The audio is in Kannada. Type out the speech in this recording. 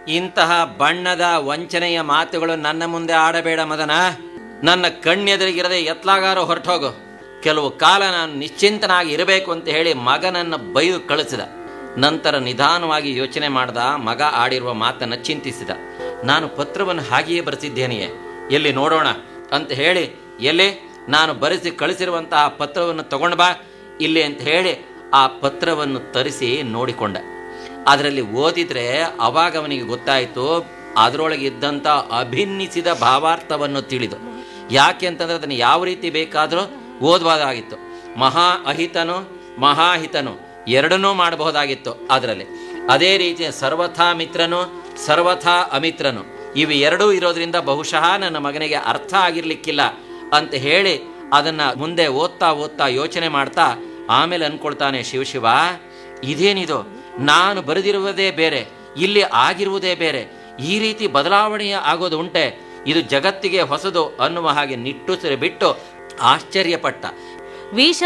ಇಂತಹ ಬಣ್ಣದ ವಂಚನೆಯ ಮಾತುಗಳು ನನ್ನ ಮುಂದೆ ಆಡಬೇಡ ಮದನ ನನ್ನ ಕಣ್ಣೆದುರಿಗಿರದೆ ಎತ್ಲಾಗಾರೋ ಹೊರಟೋಗು ಕೆಲವು ಕಾಲ ನಾನು ನಿಶ್ಚಿಂತನಾಗಿ ಇರಬೇಕು ಅಂತ ಹೇಳಿ ಮಗನನ್ನು ಬೈದು ಕಳಿಸಿದ ನಂತರ ನಿಧಾನವಾಗಿ ಯೋಚನೆ ಮಾಡ್ದ ಮಗ ಆಡಿರುವ ಮಾತನ್ನು ಚಿಂತಿಸಿದ ನಾನು ಪತ್ರವನ್ನು ಹಾಗೆಯೇ ಬರೆಸಿದ್ದೇನೆಯೇ ಎಲ್ಲಿ ನೋಡೋಣ ಅಂತ ಹೇಳಿ ಎಲ್ಲಿ ನಾನು ಬರೆಸಿ ಕಳಿಸಿರುವಂತಹ ಪತ್ರವನ್ನು ತಗೊಂಡು ಬಾ ಇಲ್ಲಿ ಅಂತ ಹೇಳಿ ಆ ಪತ್ರವನ್ನು ತರಿಸಿ ನೋಡಿಕೊಂಡ ಅದರಲ್ಲಿ ಓದಿದ್ರೆ ಅವಾಗ ಅವನಿಗೆ ಗೊತ್ತಾಯಿತು ಅದರೊಳಗೆ ಇದ್ದಂಥ ಅಭಿನ್ನಿಸಿದ ಭಾವಾರ್ಥವನ್ನು ತಿಳಿದು ಯಾಕೆ ಅಂತಂದ್ರೆ ಅದನ್ನು ಯಾವ ರೀತಿ ಬೇಕಾದರೂ ಓದಬಹುದಾಗಿತ್ತು ಮಹಾ ಅಹಿತನು ಮಹಾಹಿತನು ಎರಡನ್ನೂ ಮಾಡಬಹುದಾಗಿತ್ತು ಅದರಲ್ಲಿ ಅದೇ ರೀತಿ ಸರ್ವಥಾ ಮಿತ್ರನು ಸರ್ವಥಾ ಅಮಿತ್ರನು ಇವು ಎರಡೂ ಇರೋದ್ರಿಂದ ಬಹುಶಃ ನನ್ನ ಮಗನಿಗೆ ಅರ್ಥ ಆಗಿರ್ಲಿಕ್ಕಿಲ್ಲ ಅಂತ ಹೇಳಿ ಅದನ್ನ ಮುಂದೆ ಓದ್ತಾ ಓದ್ತಾ ಯೋಚನೆ ಮಾಡ್ತಾ ಆಮೇಲೆ ಅನ್ಕೊಳ್ತಾನೆ ಶಿವಶಿವ ಇದೇನಿದು ನಾನು ಬರೆದಿರುವುದೇ ಬೇರೆ ಇಲ್ಲಿ ಆಗಿರುವುದೇ ಬೇರೆ ಈ ರೀತಿ ಬದಲಾವಣೆ ಆಗೋದು ಉಂಟೆ ಇದು ಜಗತ್ತಿಗೆ ಹೊಸದು ಅನ್ನುವ ಹಾಗೆ ನಿಟ್ಟುಸಿರು ಬಿಟ್ಟು ಆಶ್ಚರ್ಯಪಟ್ಟ ವಿಷ